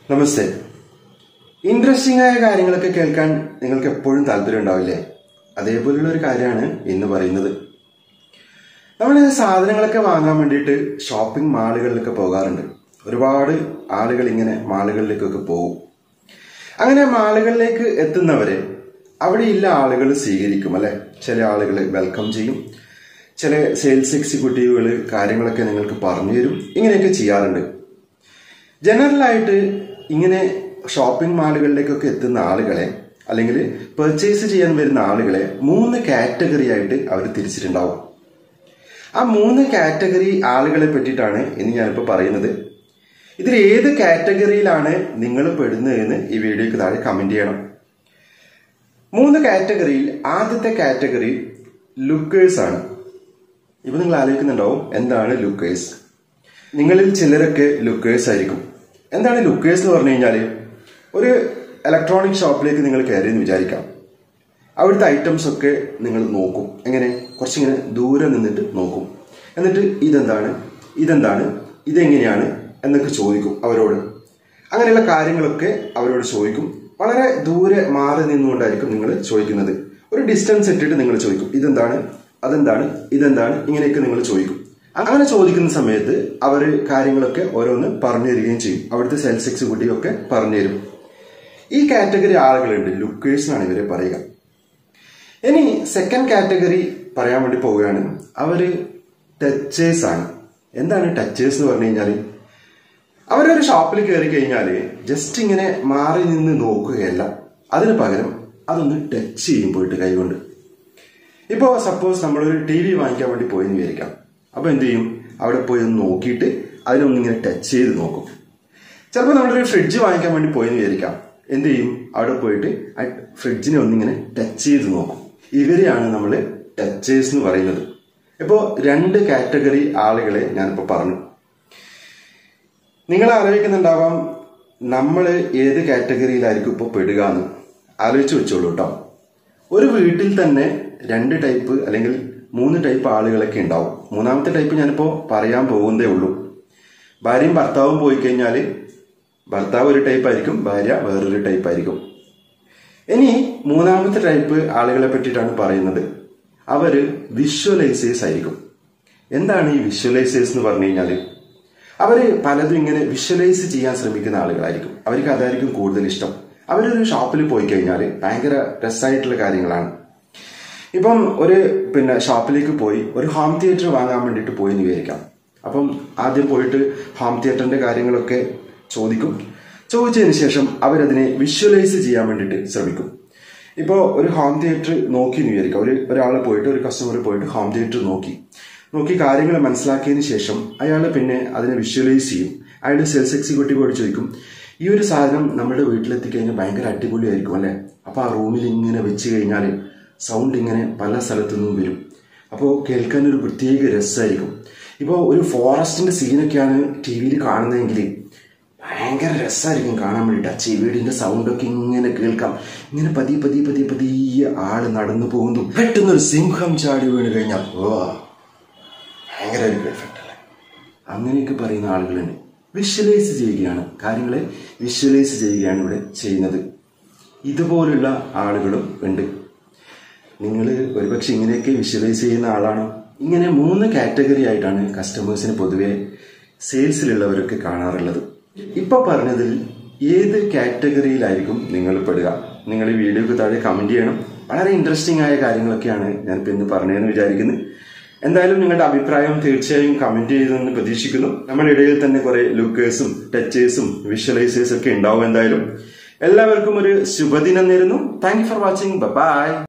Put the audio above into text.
നമസ്തേ interesting ആയ കാര്യങ്ങളൊക്കെ കേൾക്കാൻ നിങ്ങൾക്ക് എപ്പോഴും താല്പര്യം ഉണ്ടാവില്ലേ അതേപോലുള്ള ഒരു കാര്യമാണ് ഇന്ന് പറയുന്നത് നമ്മൾ സാധനങ്ങളൊക്കെ വാങ്ങാൻ വേണ്ടിയിട്ട് ഷോപ്പിംഗ് മാളുകളിലൊക്കെ പോകാറുണ്ട് ഒരുപാട് ആളുകൾ ഇങ്ങനെ മാളുകളിലേക്കൊക്കെ പോകും അങ്ങനെ മാളുകളിലേക്ക് എത്തുന്നവരെ അവിടെയുള്ള ആളുകൾ സ്വീകരിക്കും അല്ലെ ചില ആളുകൾ വെൽക്കം ചെയ്യും ചില സെയിൽസ് എക്സിക്യൂട്ടീവുകൾ കാര്യങ്ങളൊക്കെ നിങ്ങൾക്ക് പറഞ്ഞു തരും ഇങ്ങനെയൊക്കെ ചെയ്യാറുണ്ട് ജനറലായിട്ട് ഇങ്ങനെ ഷോപ്പിംഗ് മാളുകളിലേക്കൊക്കെ എത്തുന്ന ആളുകളെ അല്ലെങ്കിൽ പെർച്ചേസ് ചെയ്യാൻ വരുന്ന ആളുകളെ മൂന്ന് കാറ്റഗറി ആയിട്ട് അവർ തിരിച്ചിട്ടുണ്ടാവും ആ മൂന്ന് കാറ്റഗറി ആളുകളെ പറ്റിയിട്ടാണ് ഇന്ന് ഞാനിപ്പോൾ പറയുന്നത് ഇതിൽ ഏത് കാറ്റഗറിയിലാണ് നിങ്ങൾ പെടുന്നതെന്ന് ഈ വീഡിയോയ്ക്ക് താഴെ കമന്റ് ചെയ്യണം മൂന്ന് കാറ്റഗറിയിൽ ആദ്യത്തെ കാറ്റഗറി ലുക്കേഴ്സ് ആണ് ഇപ്പൊ നിങ്ങൾ ആലോചിക്കുന്നുണ്ടാവും എന്താണ് ലുക്കേഴ്സ് നിങ്ങളിൽ ചിലരൊക്കെ ലുക്കേഴ്സ് ആയിരിക്കും എന്താണ് ലുക്കേഴ്സ് എന്ന് പറഞ്ഞു കഴിഞ്ഞാൽ ഒരു ഇലക്ട്രോണിക് ഷോപ്പിലേക്ക് നിങ്ങൾ കയറി എന്ന് വിചാരിക്കാം അവിടുത്തെ ഐറ്റംസ് ഒക്കെ നിങ്ങൾ നോക്കും എങ്ങനെ കുറച്ചിങ്ങനെ ദൂരെ നിന്നിട്ട് നോക്കും എന്നിട്ട് ഇതെന്താണ് ഇതെന്താണ് ഇതെങ്ങനെയാണ് എന്നൊക്കെ ചോദിക്കും അവരോട് അങ്ങനെയുള്ള കാര്യങ്ങളൊക്കെ അവരോട് ചോദിക്കും വളരെ ദൂരെ മാറി നിന്നുകൊണ്ടായിരിക്കും നിങ്ങൾ ചോദിക്കുന്നത് ഒരു ഡിസ്റ്റൻസ് ഇട്ടിട്ട് നിങ്ങൾ ചോദിക്കും ഇതെന്താണ് അതെന്താണ് ഇതെന്താണ് ഇങ്ങനെയൊക്കെ നിങ്ങൾ ചോദിക്കും അങ്ങനെ ചോദിക്കുന്ന സമയത്ത് അവർ കാര്യങ്ങളൊക്കെ ഓരോന്ന് പറഞ്ഞു തരികയും ചെയ്യും അവിടുത്തെ സെയിൽസ് എക്സിക്യൂട്ടീവ് ഒക്കെ പറഞ്ഞു തരും ഈ കാറ്റഗറി ആളുകളുണ്ട് ലുക്കേഴ്സ് എന്നാണ് ഇവരെ പറയുക ഇനി സെക്കൻഡ് കാറ്റഗറി പറയാൻ വേണ്ടി പോവുകയാണ് അവര് ടച്ചേഴ്സ് ആണ് എന്താണ് ടച്ചേഴ്സ് എന്ന് പറഞ്ഞു കഴിഞ്ഞാൽ അവരൊരു ഷോപ്പിൽ കയറി കഴിഞ്ഞാൽ ജസ്റ്റ് ഇങ്ങനെ മാറി നിന്ന് നോക്കുകയല്ല അതിന് പകരം അതൊന്ന് ടച്ച് ചെയ്യും പോയിട്ട് കൈകൊണ്ട് ഇപ്പോൾ സപ്പോസ് നമ്മളൊരു ടി വി വാങ്ങിക്കാൻ വേണ്ടി പോയി എന്ന് വിചാരിക്കാം അപ്പോൾ എന്ത് ചെയ്യും അവിടെ പോയി ഒന്ന് നോക്കിയിട്ട് അതിനൊന്നിങ്ങനെ ടച്ച് ചെയ്ത് നോക്കും ചിലപ്പോൾ നമ്മളൊരു ഫ്രിഡ്ജ് വാങ്ങിക്കാൻ വേണ്ടി പോയി എന്ന് വിചാരിക്കാം എന്ത് ചെയ്യും അവിടെ പോയിട്ട് ആ ഫ്രിഡ്ജിനെ ഒന്നിങ്ങനെ ടച്ച് ചെയ്ത് നോക്കും ഇവരെയാണ് നമ്മൾ ടച്ചേഴ്സ് എന്ന് പറയുന്നത് ഇപ്പോൾ രണ്ട് കാറ്റഗറി ആളുകളെ ഞാനിപ്പോൾ പറഞ്ഞു നിങ്ങൾ ആലോചിക്കുന്നുണ്ടാവാം നമ്മൾ ഏത് കാറ്റഗറിയിലായിരിക്കും ഇപ്പോൾ പെടുക എന്ന് ആലോചിച്ച് വെച്ചോളൂ കേട്ടോ ഒരു വീട്ടിൽ തന്നെ രണ്ട് ടൈപ്പ് അല്ലെങ്കിൽ മൂന്ന് ടൈപ്പ് ആളുകളൊക്കെ ഉണ്ടാവും മൂന്നാമത്തെ ടൈപ്പ് ഞാനിപ്പോൾ പറയാൻ പോകുന്നതേ ഉള്ളൂ ഭാര്യയും ഭർത്താവും പോയി കഴിഞ്ഞാൽ ഭർത്താവ് ഒരു ടൈപ്പ് ആയിരിക്കും ഭാര്യ വേറൊരു ടൈപ്പ് ആയിരിക്കും ഇനി മൂന്നാമത്തെ ടൈപ്പ് ആളുകളെ പറ്റിയിട്ടാണ് പറയുന്നത് അവര് വിഷ്വലൈസേഴ്സ് ആയിരിക്കും എന്താണ് ഈ വിഷ്വലൈസേഴ്സ് എന്ന് പറഞ്ഞു കഴിഞ്ഞാൽ അവര് പലതും ഇങ്ങനെ വിഷ്വലൈസ് ചെയ്യാൻ ശ്രമിക്കുന്ന ആളുകളായിരിക്കും അവർക്ക് അതായിരിക്കും കൂടുതൽ ഇഷ്ടം അവരൊരു ഷോപ്പിൽ പോയി കഴിഞ്ഞാൽ ഭയങ്കര രസമായിട്ടുള്ള കാര്യങ്ങളാണ് ഇപ്പം ഒരു പിന്നെ ഷോപ്പിലേക്ക് പോയി ഒരു ഹോം തിയേറ്റർ വാങ്ങാൻ വേണ്ടിയിട്ട് പോയി എന്ന് വിചാരിക്കാം അപ്പം ആദ്യം പോയിട്ട് ഹോം തിയേറ്ററിന്റെ കാര്യങ്ങളൊക്കെ ചോദിക്കും ചോദിച്ചതിന് ശേഷം അവരതിനെ വിഷ്വലൈസ് ചെയ്യാൻ വേണ്ടിയിട്ട് ശ്രമിക്കും ഇപ്പോൾ ഒരു ഹോം തിയേറ്റർ നോക്കി എന്ന് വിചാരിക്കാം ഒരു ഒരാൾ പോയിട്ട് ഒരു കസ്റ്റമർ പോയിട്ട് ഹോം തിയേറ്റർ നോക്കി നോക്കി കാര്യങ്ങൾ മനസ്സിലാക്കിയതിന് ശേഷം അയാൾ പിന്നെ അതിനെ വിഷ്വലൈസ് ചെയ്യും അയാളുടെ സെയിൽസ് എക്സിക്യൂട്ടീവോട് ചോദിക്കും ഈ ഒരു സാധനം നമ്മുടെ വീട്ടിലെത്തി കഴിഞ്ഞാൽ ഭയങ്കര അടിപൊളിയായിരിക്കും അല്ലേ അപ്പോൾ ആ റൂമിൽ ഇങ്ങനെ വെച്ച് കഴിഞ്ഞാൽ സൗണ്ട് ഇങ്ങനെ പല സ്ഥലത്തു നിന്നും വരും അപ്പോൾ കേൾക്കാൻ ഒരു പ്രത്യേക രസമായിരിക്കും ഇപ്പോൾ ഒരു ഫോറസ്റ്റിന്റെ സീനൊക്കെയാണ് ടി വിയിൽ കാണുന്നതെങ്കിൽ ഭയങ്കര രസമായിരിക്കും കാണാൻ വേണ്ടിയിട്ട് ആ ചെവിടിന്റെ സൗണ്ടൊക്കെ ഇങ്ങനെ കേൾക്കാം ഇങ്ങനെ പതിയെ പതിയെ പതിയെ പതിയെ ആള് നടന്നു പോകുന്നു പെട്ടെന്നൊരു സിംഹം ചാടി വീണ് കഴിഞ്ഞാൽ ഓ ഭയങ്കര ഒരു എഫക്റ്റ് അല്ലേ അങ്ങനെയൊക്കെ പറയുന്ന ആളുകളുണ്ട് വിഷ്വലൈസ് ചെയ്യുകയാണ് കാര്യങ്ങളെ വിഷ്വലൈസ് ചെയ്യുകയാണ് ഇവിടെ ചെയ്യുന്നത് ഇതുപോലുള്ള ആളുകളും ഉണ്ട് നിങ്ങൾ ഒരുപക്ഷെ ഇങ്ങനെയൊക്കെ വിഷ്വലൈസ് ചെയ്യുന്ന ആളാണോ ഇങ്ങനെ മൂന്ന് കാറ്റഗറി ആയിട്ടാണ് കസ്റ്റമേഴ്സിന് പൊതുവെ സെയിൽസിലുള്ളവരൊക്കെ കാണാറുള്ളത് ഇപ്പൊ പറഞ്ഞതിൽ ഏത് കാറ്റഗറിയിലായിരിക്കും നിങ്ങൾ പെടുക നിങ്ങൾ ഈ വീഡിയോക്ക് താഴെ കമന്റ് ചെയ്യണം വളരെ ഇൻട്രസ്റ്റിംഗ് ആയ കാര്യങ്ങളൊക്കെയാണ് ഞാനിപ്പോൾ ഇന്ന് പറഞ്ഞതെന്ന് വിചാരിക്കുന്നു എന്തായാലും നിങ്ങളുടെ അഭിപ്രായം തീർച്ചയായും കമന്റ് ചെയ്തെന്ന് പ്രതീക്ഷിക്കുന്നു നമ്മുടെ ഇടയിൽ തന്നെ കുറെ ലുക്കേഴ്സും ടച്ചേഴ്സും വിഷ്വലൈസേഴ്സും ഒക്കെ ഉണ്ടാവും എന്തായാലും എല്ലാവർക്കും ഒരു ശുഭദിനം നേരുന്നു thank you for watching by